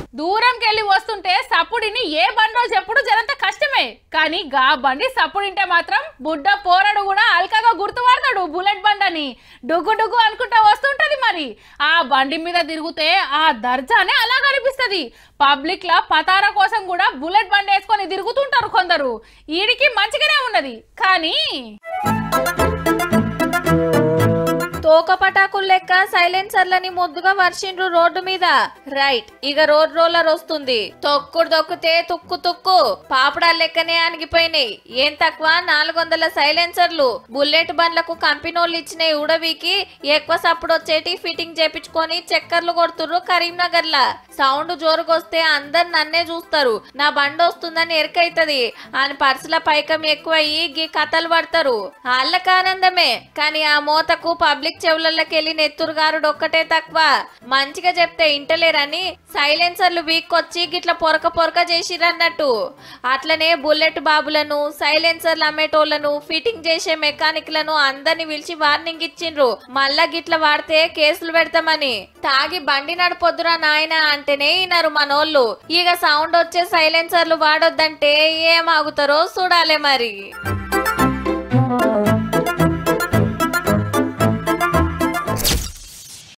దూరంకి వెళ్ళి వస్తుంటే సప్పుడిని ఏ బండో చెప్పుడు జరంత కష్టమే కానీ గా బండి సప్పుడింటే మాత్రం బుడ్డ పోరడు కూడా అల్కగా గుర్తుపడతాడు బుల్లెట్ బండని డుగ్గు డుగ్గు అనుకుంటా వస్తుంటది మరి ఆ బండి మీద తిరిగితే ఆ దర్జానే అలా కనిపిస్తది పబ్లిక్ లా పతారా కోసం కూడా బుల్లెట్ బండి వేసుకొని తిరుగుతుంటారు కొందరు ఈడికి మంచిగానే ఉన్నది కానీ తోక పటాకులు లెక్క సైలెన్సర్లని ముద్దుగా వర్షిండ్రు రోడ్డు మీద రైట్ ఇక రోడ్ రోలర్ వస్తుంది తొక్కుడు తొక్కితే తుక్కు తుక్కు పాపడాలు లెక్కనే అణిగిపోయినాయి ఏం తక్కువ నాలుగు వందల సైలెన్సర్లు బుల్లెట్ బండ్లకు కంపెనోళ్ళు ఇచ్చిన ఉడవికి ఎక్కువ సప్పుడు వచ్చేటి ఫిట్టింగ్ చేపించుకొని చక్కర్లు కొడుతుర్రు కరీంనగర్ లా సౌండ్ జోరుకొస్తే అందరు నన్నే చూస్తారు నా బండి వస్తుందని ఎరకైతది అని పర్సుల పైకం ఎక్కువయ్యి గీ కథలు పడతారు వాళ్ళకి ఆనందమే కానీ ఆ మోతకు పబ్లిక్ చెవులకి వెళ్ళి నెత్తురుగారుడు ఒక్కటే తక్కువ మంచిగా చెప్తే ఇంటలేరని సైలెన్సర్లు వీక్కొచ్చి గిట్ల పొరక పొరక చేసిరన్నట్టు అట్లనే బుల్లెట్ బాబులను సైలెన్సర్లు అమ్మేటోళ్లను ఫిట్టింగ్ చేసే మెకానిక్లను అందరిని పిలిచి వార్నింగ్ ఇచ్చిండ్రు మళ్ళా గిట్ల వాడితే కేసులు పెడతామని తాగి బండి నడపొద్దురా నాయన అంటేనే ఈనారు మనోళ్ళు ఇక సౌండ్ వచ్చే సైలెన్సర్లు వాడొద్దంటే ఏం ఆగుతారో చూడాలి మరి